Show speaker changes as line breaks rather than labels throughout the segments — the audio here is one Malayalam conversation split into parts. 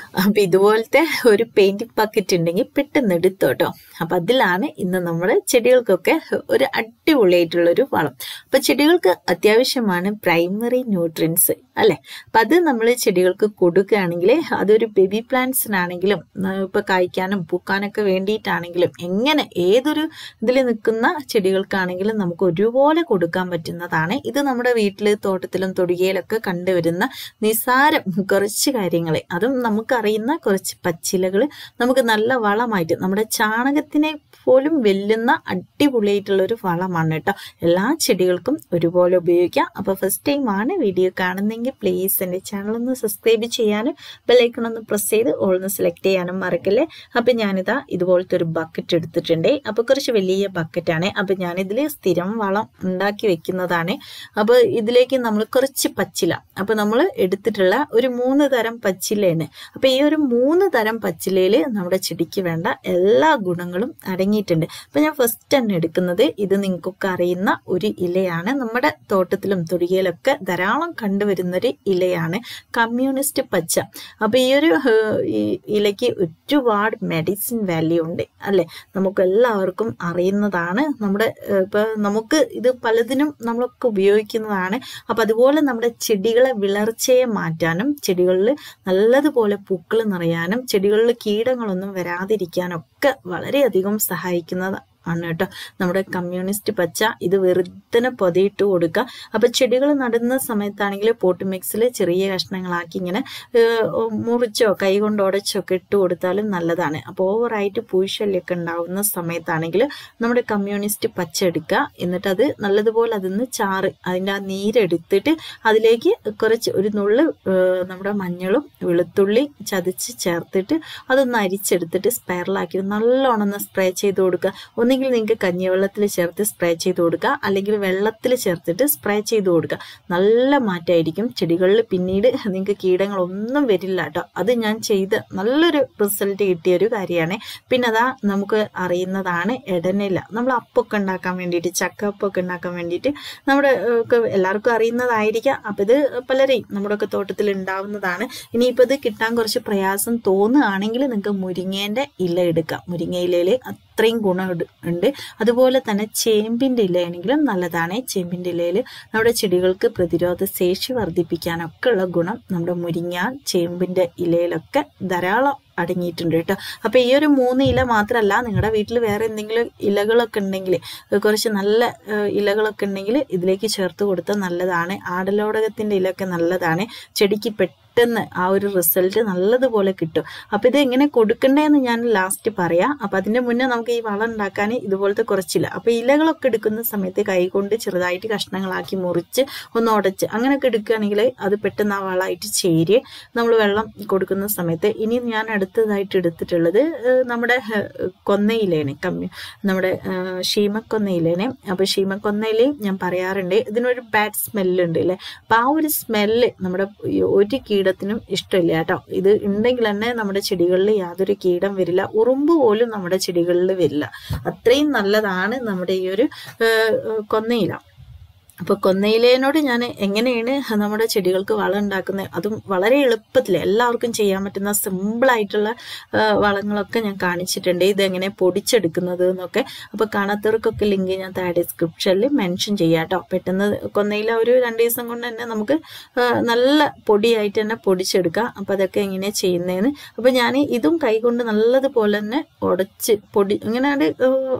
അപ്പം ഇതുപോലത്തെ ഒരു പെയിൻറ്റിംഗ് ബക്കറ്റ് ഉണ്ടെങ്കിൽ പെട്ടെന്ന് എടുത്തു കേട്ടോ അപ്പം അതിലാണ് ഇന്ന് നമ്മൾ ചെടികൾക്കൊക്കെ ഒരു അടിപൊളിയായിട്ടുള്ളൊരു വളം അപ്പം ചെടികൾക്ക് അത്യാവശ്യമാണ് പ്രൈമറി ന്യൂട്രിയൻസ് അല്ലേ അപ്പം അത് നമ്മൾ ചെടികൾക്ക് കൊടുക്കുകയാണെങ്കിൽ അതൊരു ബേബി പ്ലാന്റ്സിനാണെങ്കിലും ഇപ്പം കായ്ക്കാനും പൂക്കാനൊക്കെ വേണ്ടിയിട്ടാണെങ്കിലും എങ്ങനെ ഏതൊരു ഇതിൽ നിൽക്കുന്ന ചെടികൾക്കാണെങ്കിലും നമുക്ക് ഒരുപോലെ കൊടുക്കാൻ പറ്റുന്നതാണ് ഇത് നമ്മുടെ വീട്ടിൽ തോട്ടത്തിലും തൊടികയിലൊക്കെ കണ്ടുവരുന്ന നിസാരം കുറച്ച് കാര്യങ്ങൾ അതും നമുക്കറിയുന്ന കുറച്ച് പച്ചിലകൾ നമുക്ക് നല്ല വളമായിട്ട് നമ്മുടെ ചാണകത്തിനെ പോലും വെല്ലുന്ന അടിപൊളിയായിട്ടുള്ള ഒരു വളമാണ് കേട്ടോ എല്ലാ ചെടികൾക്കും ഒരുപോലെ ഉപയോഗിക്കാം അപ്പോൾ ഫസ്റ്റ് ടൈം ആണ് വീഡിയോ കാണുന്നെങ്കിൽ പ്ലീസ് എൻ്റെ ചാനൽ ഒന്ന് സബ്സ്ക്രൈബ് ചെയ്യാനും ബെല്ലൈക്കൺ ഒന്ന് പ്രസ് ചെയ്ത് ഓൾന്ന് സെലക്ട് ചെയ്യാനും മറക്കല്ലേ അപ്പം ഞാനിതാ ഇതുപോലത്തെ ഒരു ബക്കറ്റ് എടുത്തിട്ടുണ്ട് അപ്പോൾ കുറച്ച് വലിയ ബക്കറ്റാണ് അപ്പം ഞാനിതിൽ സ്ഥിരം വളം ഉണ്ടാക്കി വെക്കുന്നതാണ് അപ്പോൾ ഇതിലേക്ക് നമ്മൾ കുറച്ച് പച്ചില അപ്പോൾ നമ്മൾ എടുത്തിട്ടുള്ള ഒരു മൂന്ന് തരം പച്ചിലയാണ് അപ്പോൾ ഈ ഒരു മൂന്ന് തരം പച്ചിലയിൽ നമ്മുടെ ചെടിക്ക് വേണ്ട എല്ലാ ഗുണങ്ങളും അടങ്ങിയിട്ടുണ്ട് അപ്പോൾ ഞാൻ ഫസ്റ്റ് തന്നെ എടുക്കുന്നത് ഇത് നിങ്ങൾക്കൊക്കെ അറിയുന്ന ഒരു ഇലയാണ് നമ്മുടെ തോട്ടത്തിലും തൊടികയിലൊക്കെ ധാരാളം കണ്ടുവരുന്നൊരു ഇലയാണ് കമ്മ്യൂണിസ്റ്റ് പച്ച അപ്പോൾ ഈ ഒരു ഏഹ്, ഈ ഇലയ്ക്ക് ഒരുപാട് മെഡിസിൻ വാല്യൂ ഉണ്ട് അല്ലേ നമുക്ക് എല്ലാവർക്കും അറിയുന്നതാണ് നമ്മുടെ ഏഹ്, ഇപ്പൊ നമുക്ക് ഇത് പലതിനും നമ്മളൊക്കെ ഉപയോഗിക്കുന്നതാണ് അപ്പൊ അതുപോലെ നമ്മുടെ ചെടികളെ വിളർച്ചയെ മാറ്റാനും ചെടികളിൽ നല്ലതുപോലെ പൂക്കൾ നിറയാനും ചെടികളിൽ കീടങ്ങളൊന്നും വരാതിരിക്കാനൊക്കെ വളരെയധികം സഹായിക്കുന്നത് ആണ് കേട്ടോ നമ്മുടെ കമ്മ്യൂണിസ്റ്റ് പച്ച ഇത് വെറുതെ പൊതിയിട്ട് കൊടുക്കുക അപ്പൊ ചെടികൾ നടുന്ന സമയത്താണെങ്കിൽ പോട്ട് മിക്സിൽ ചെറിയ കഷ്ണങ്ങളാക്കി ഇങ്ങനെ ഏഹ്, മുറിച്ചോ കൈ കൊണ്ട് ഉടച്ചോ ഒക്കെ ഇട്ട് കൊടുത്താലും നല്ലതാണ് അപ്പോൾ ഓവറായിട്ട് പൂശല്യൊക്കെ ഉണ്ടാവുന്ന സമയത്താണെങ്കിൽ നമ്മുടെ കമ്മ്യൂണിസ്റ്റ് പച്ച എടുക്കുക എന്നിട്ട് അത് നല്ലതുപോലെ അതിന്ന് ചാറ് അതിൻ്റെ ആ നീരെടുത്തിട്ട് അതിലേക്ക് കുറച്ച് ഒരു നുള്ള് ഏഹ്, നമ്മുടെ മഞ്ഞളും വെളുത്തുള്ളി ചതച്ച് ചേർത്തിട്ട് അതൊന്ന് അരിച്ചെടുത്തിട്ട് സ്പൈറലാക്കി നല്ലോണം ഒന്ന് സ്പ്രേ ചെയ്ത് കൊടുക്കുക ഒന്നുകിൽ നിങ്ങൾക്ക് കഞ്ഞിവെള്ളത്തിൽ ചേർത്ത് സ്പ്രേ ചെയ്ത് കൊടുക്കുക അല്ലെങ്കിൽ വെള്ളത്തിൽ ചേർത്തിട്ട് സ്പ്രേ ചെയ്ത് കൊടുക്കുക നല്ല മാറ്റമായിരിക്കും ചെടികളിൽ പിന്നീട് നിങ്ങൾക്ക് കീടങ്ങളൊന്നും വരില്ല കേട്ടോ അത് ഞാൻ ചെയ്ത് നല്ലൊരു റിസൾട്ട് കിട്ടിയ ഒരു കാര്യമാണ് പിന്നെ അതാ നമുക്ക് അറിയുന്നതാണ് എടനില നമ്മൾ അപ്പൊക്കെ ഉണ്ടാക്കാൻ വേണ്ടിയിട്ട് ചക്ക അപ്പൊക്കെ ഉണ്ടാക്കാൻ വേണ്ടിയിട്ട് നമ്മുടെ ഏഹ്, ഒക്കെ എല്ലാവർക്കും അറിയുന്നതായിരിക്കാം അപ്പം ഇത് പലരെയും നമ്മുടെ ഒക്കെ തോട്ടത്തിൽ ഉണ്ടാവുന്നതാണ് ഇനിയിപ്പോൾ ഇത് കിട്ടാൻ കുറച്ച് പ്രയാസം തോന്നുകയാണെങ്കിൽ നിങ്ങൾക്ക് മുരിങ്ങേൻ്റെ ഇല എടുക്കാം മുരിങ്ങ ഇലയിൽ അത്രയും ഗുണം ഉണ്ട്- ഉണ്ട് അതുപോലെ തന്നെ ചേമ്പിൻ്റെ ഇലയാണെങ്കിലും നല്ലതാണ് ചേമ്പിൻ്റെ ഇലയിൽ നമ്മുടെ ചെടികൾക്ക് പ്രതിരോധ ശേഷി വർദ്ധിപ്പിക്കാനൊക്കെ ഉള്ള ഗുണം നമ്മുടെ മുരിങ്ങ ചേമ്പിൻ്റെ ഇലയിലൊക്കെ ധാരാളം അടങ്ങിയിട്ടുണ്ട് കേട്ടോ അപ്പൊ ഈ ഒരു മൂന്ന് ഇല മാത്രമല്ല നിങ്ങളുടെ വീട്ടിൽ വേറെ എന്തെങ്കിലും ഇലകളൊക്കെ ഉണ്ടെങ്കിൽ കുറച്ച് നല്ല ഏഹ്, ഇലകളൊക്കെ ഉണ്ടെങ്കിൽ ഇതിലേക്ക് ചേർത്ത് കൊടുത്താൽ നല്ലതാണ് ആടലോടകത്തിന്റെ ഇലയൊക്കെ നല്ലതാണ് ചെടിക്ക് പെട്ടെന്ന് ആ ഒരു റിസൾട്ട് നല്ലതുപോലെ കിട്ടും അപ്പൊ ഇത് എങ്ങനെ കൊടുക്കണ്ടേന്ന് ഞാൻ ലാസ്റ്റ് പറയാം അപ്പൊ അതിന്റെ മുന്നേ നമുക്ക് ഈ വളം ഉണ്ടാക്കാൻ ഇതുപോലത്തെ കുറച്ചില്ല അപ്പൊ ഇലകളൊക്കെ എടുക്കുന്ന സമയത്ത് കൈകൊണ്ട് ചെറുതായിട്ട് കഷ്ണങ്ങളാക്കി മുറിച്ച് ഒന്ന് ഉടച്ച് അങ്ങനെയൊക്കെ എടുക്കുകയാണെങ്കിൽ അത് പെട്ടെന്ന് ആ വളമായിട്ട് ചേര് നമ്മൾ വെള്ളം കൊടുക്കുന്ന സമയത്ത് ഇനി ഞാൻ അടുത്തതായിട്ട് എടുത്തിട്ടുള്ളത് ഏഹ്, നമ്മുടെ ഏഹ്, കൊന്നയിലേനെ കമ്മി നമ്മുടെ ഏഹ്, ശീമക്കൊന്നയിലേനെ അപ്പൊ ശീമക്കൊന്നയില് ഞാൻ പറയാറുണ്ട് ഇതിനൊരു ബാഡ് സ്മെല്ലുണ്ട് അല്ലേ അപ്പൊ ആ ഒരു സ്മെല്ല് നമ്മുടെ ഈ ഒരു കീടത്തിനും ഇഷ്ടമില്ല കേട്ടോ ഇത് ഉണ്ടെങ്കിൽ തന്നെ നമ്മുടെ ചെടികളിൽ യാതൊരു കീടം വരില്ല ഉറുമ്പ് പോലും നമ്മുടെ ചെടികളിൽ വരില്ല അത്രയും നല്ലതാണ് നമ്മുടെ ഈ ഒരു ഏഹ്, ഏഹ്, കൊന്നയില അപ്പൊ കൊന്നയിലേനോട് ഞാൻ എങ്ങനെയാണ് നമ്മുടെ ചെടികൾക്ക് വളം ഉണ്ടാക്കുന്നത് അതും വളരെ എളുപ്പത്തിൽ എല്ലാവർക്കും ചെയ്യാൻ പറ്റുന്ന സിമ്പിൾ ആയിട്ടുള്ള ആ, വളങ്ങളൊക്കെ ഞാൻ കാണിച്ചിട്ടുണ്ട് ഇത് എങ്ങനെ പൊടിച്ചെടുക്കുന്നത് എന്നൊക്കെ അപ്പൊ കാണാത്തവർക്കൊക്കെ ലിങ്ക് ഞാൻ താഴെ ഡിസ്ക്രിപ്ഷനിൽ മെൻഷൻ ചെയ്യാം കേട്ടോ പെട്ടെന്ന് കൊന്നയില ഒരു രണ്ട് ദിവസം കൊണ്ട് തന്നെ നമുക്ക് ആ, നല്ല പൊടിയായിട്ട് തന്നെ പൊടിച്ചെടുക്കാം അപ്പൊ അതൊക്കെ എങ്ങനെ ചെയ്യുന്നതെന്ന് അപ്പൊ ഞാൻ ഇതും കൈകൊണ്ട് നല്ലതുപോലെ തന്നെ ഉടച്ച് പൊടി ഇങ്ങനെ അത്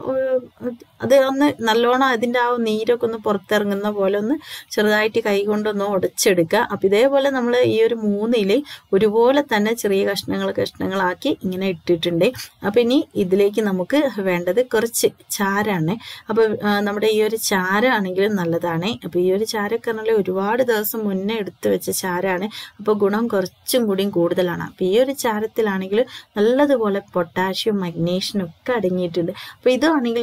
അത് ഒന്ന് നല്ലോണം അതിന്റെ ആ നീരൊക്കെ ഒന്ന് പുറത്തിറങ്ങുന്ന പോലെ ഒന്ന് ചെറുതായിട്ട് കൈ കൊണ്ടൊന്ന് ഉടച്ചെടുക്കുക അപ്പൊ ഇതേപോലെ നമ്മൾ ഈ ഒരു മൂന്നില് ഒരുപോലെ തന്നെ ചെറിയ കഷ്ണങ്ങൾ കഷ്ണങ്ങളാക്കി ഇങ്ങനെ ഇട്ടിട്ടുണ്ട് അപ്പൊ ഇനി ഇതിലേക്ക് നമുക്ക് വേണ്ടത് കുറച്ച് ചാരാണ് അപ്പൊ ആ, നമ്മുടെ ഈ ഒരു ചാരാണെങ്കിലും നല്ലതാണ് അപ്പൊ ഈ ഒരു ചാരൊക്കെ പറഞ്ഞാൽ ഒരുപാട് ദിവസം മുന്നേ എടുത്തു വെച്ച ചാരാണ് അപ്പൊ ഗുണം കുറച്ചും കൂടിയും കൂടുതലാണ് അപ്പൊ ഈ ഒരു ചാരത്തിലാണെങ്കിൽ നല്ലതുപോലെ പൊട്ടാഷ്യം മഗ്നീഷ്യം ഒക്കെ അടങ്ങിയിട്ടുണ്ട് അപ്പൊ ഇതാണെങ്കിൽ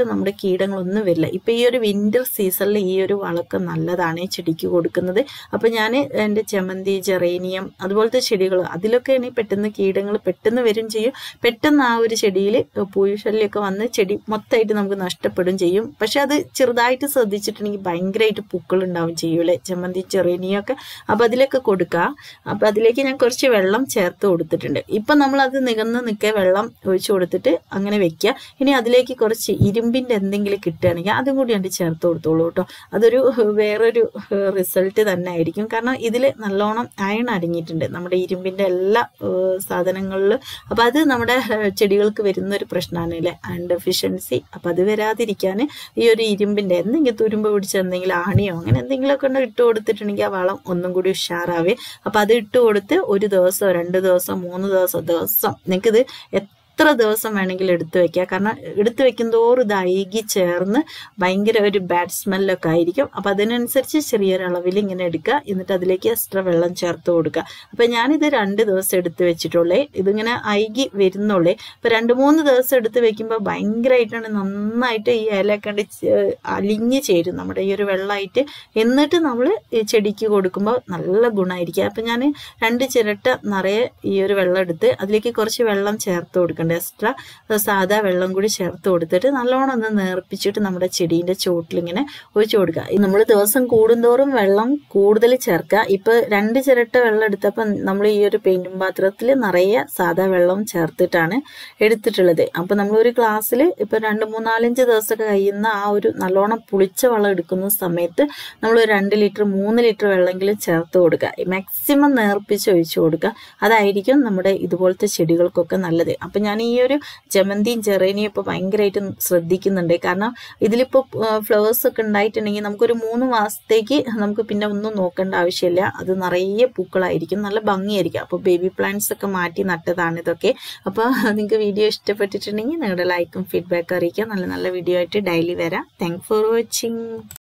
നമ്മുടെ കീടങ്ങളൊന്നും വരില്ല ഇപ്പം ഈ ഒരു വിൻ്റർ സീസണിൽ ഈ ഒരു വളമൊക്കെ നല്ലതാണ് ഈ ചെടിക്ക് കൊടുക്കുന്നത് അപ്പം ഞാൻ എൻ്റെ ചെമന്തി ജെറേനിയം അതുപോലത്തെ ചെടികൾ അതിലൊക്കെ ഇനി പെട്ടെന്ന് കീടങ്ങൾ പെട്ടെന്ന് വരും ചെയ്യും പെട്ടെന്ന് ആ ഒരു ചെടിയിൽ പൂശല്യമൊക്കെ വന്ന് ചെടി മൊത്തമായിട്ട് നമുക്ക് നഷ്ടപ്പെടും ചെയ്യും പക്ഷെ അത് ചെറുതായിട്ട് ശ്രദ്ധിച്ചിട്ടുണ്ടെങ്കിൽ ഭയങ്കരമായിട്ട് പൂക്കൾ ഉണ്ടാവും ചെയ്യൂലേ ചെമ്മന്തി ചെറേനിയൊക്കെ അപ്പം അതിലൊക്കെ കൊടുക്കുക അപ്പം അതിലേക്ക് ഞാൻ കുറച്ച് വെള്ളം ചേർത്ത് കൊടുത്തിട്ടുണ്ട് ഇപ്പം നമ്മളത് നികന്ന് നിൽക്കെ വെള്ളം ഒഴിച്ചു കൊടുത്തിട്ട് അങ്ങനെ വെക്കുക ഇനി അതിലേക്ക് കുറച്ച് ഇരുമ്പിൻ്റെ എന്തെങ്കിലും കിട്ടുകയാണെങ്കിൽ അതും കൂടി കണ്ട് ചേർത്ത് കൊടുത്തോളൂ കേട്ടോ അതൊരു വേറൊരു റിസൾട്ട് തന്നെ ആയിരിക്കും കാരണം ഇതിൽ നല്ലോണം അയൺ അടങ്ങിയിട്ടുണ്ട് നമ്മുടെ ഇരുമ്പിൻ്റെ എല്ലാ സാധനങ്ങളിലും അപ്പം അത് നമ്മുടെ ചെടികൾക്ക് വരുന്ന ഒരു പ്രശ്നമാണ് അല്ലേ അയൺ ഡെഫിഷ്യൻസി അപ്പം അത് വരാതിരിക്കാൻ ഈ ഒരു ഇരുമ്പിൻ്റെ എന്തെങ്കിലും തുരുമ്പ് പിടിച്ച എന്തെങ്കിലും ആണിയോ അങ്ങനെ എന്തെങ്കിലുമൊക്കെ ഉണ്ട് ഇട്ട് കൊടുത്തിട്ടുണ്ടെങ്കിൽ ആ വളം ഒന്നും കൂടി ഉഷാറാവേ അപ്പം അത് ഇട്ട് കൊടുത്ത് ഒരു ദിവസം രണ്ട് ദിവസം മൂന്ന് ദിവസം ദിവസം നിങ്ങൾക്കിത് എത്ര ദിവസം വേണമെങ്കിലും എടുത്തു വെക്കുക കാരണം എടുത്തു വെക്കും തോറും ഇത് അഴുകി ചേർന്ന് ഭയങ്കര ഒരു ബാഡ് സ്മെല്ലൊക്കെ ആയിരിക്കും അപ്പം അതിനനുസരിച്ച് ചെറിയൊരു അളവിൽ ഇങ്ങനെ എടുക്കുക എന്നിട്ട് അതിലേക്ക് എക്സ്ട്രാ വെള്ളം ചേർത്ത് കൊടുക്കുക അപ്പം ഞാനിത് രണ്ട് ദിവസം എടുത്ത് വെച്ചിട്ടുള്ളേ ഇതിങ്ങനെ അഴുകി വരുന്നുള്ളേ അപ്പം രണ്ട് മൂന്ന് ദിവസം എടുത്ത് വെക്കുമ്പോൾ ഭയങ്കരമായിട്ടാണ് നന്നായിട്ട് ഈ ഇലയൊക്കെ കണ്ട് അലിഞ്ഞ് ചേരും നമ്മുടെ ഈ ഒരു വെള്ളമായിട്ട് എന്നിട്ട് നമ്മൾ ഈ ചെടിക്ക് കൊടുക്കുമ്പോൾ നല്ല ഗുണമായിരിക്കും അപ്പം ഞാൻ രണ്ട് ചിരട്ട നിറയെ ഈ ഒരു വെള്ളം എടുത്ത് അതിലേക്ക് കുറച്ച് വെള്ളം ചേർത്ത് കൊടുക്കണം കൊടുക്കേണ്ട എക്സ്ട്രാ സാധാ വെള്ളം കൂടി ചേർത്ത് കൊടുത്തിട്ട് നല്ലോണം ഒന്ന് നേർപ്പിച്ചിട്ട് നമ്മുടെ ചെടീൻ്റെ ചോട്ടിലിങ്ങനെ ഒഴിച്ചു കൊടുക്കുക നമ്മൾ ദിവസം കൂടുന്തോറും വെള്ളം കൂടുതൽ ചേർക്കുക ഇപ്പോൾ രണ്ട് ചിരട്ട വെള്ളം എടുത്തപ്പോൾ നമ്മൾ ഈ ഒരു പെയിൻറ്റിംഗ് പാത്രത്തിൽ നിറയെ സാധാ വെള്ളം ചേർത്തിട്ടാണ് എടുത്തിട്ടുള്ളത് അപ്പോൾ നമ്മൾ ഒരു ഗ്ലാസ്സിൽ ഇപ്പോൾ രണ്ട് മൂന്നാലഞ്ച് ദിവസമൊക്കെ കഴിയുന്ന ആ ഒരു നല്ലോണം പുളിച്ച വെള്ളം എടുക്കുന്ന സമയത്ത് നമ്മൾ രണ്ട് ലിറ്റർ മൂന്ന് ലിറ്റർ വെള്ളമെങ്കിലും ചേർത്ത് കൊടുക്കുക മാക്സിമം നേർപ്പിച്ച് ഒഴിച്ചു കൊടുക്കുക അതായിരിക്കും നമ്മുടെ ഇതുപോലത്തെ ചെടികൾക്കൊക്കെ നല്ലത് അപ്പം ഞാൻ ഈ ഒരു ജമന്തിയും ജെറേനിയും ഇപ്പോൾ ഭയങ്കരമായിട്ട് ശ്രദ്ധിക്കുന്നുണ്ട് കാരണം ഇതിലിപ്പോൾ ഫ്ലവേഴ്സ് ഒക്കെ ഉണ്ടായിട്ടുണ്ടെങ്കിൽ നമുക്കൊരു മൂന്ന് മാസത്തേക്ക് നമുക്ക് പിന്നെ ഒന്നും നോക്കേണ്ട ആവശ്യമില്ല അത് നിറയെ പൂക്കളായിരിക്കും നല്ല ഭംഗിയായിരിക്കും അപ്പോൾ ബേബി പ്ലാന്റ്സ് ഒക്കെ മാറ്റി നട്ടതാണ് ഇതൊക്കെ അപ്പോൾ നിങ്ങൾക്ക് വീഡിയോ ഇഷ്ടപ്പെട്ടിട്ടുണ്ടെങ്കിൽ നിങ്ങളുടെ ലൈക്കും ഫീഡ്ബാക്കും അറിയിക്കുക നല്ല നല്ല വീഡിയോ ആയിട്ട് ഡെയിലി വരാം താങ്ക് ഫോർ വാച്ചിങ്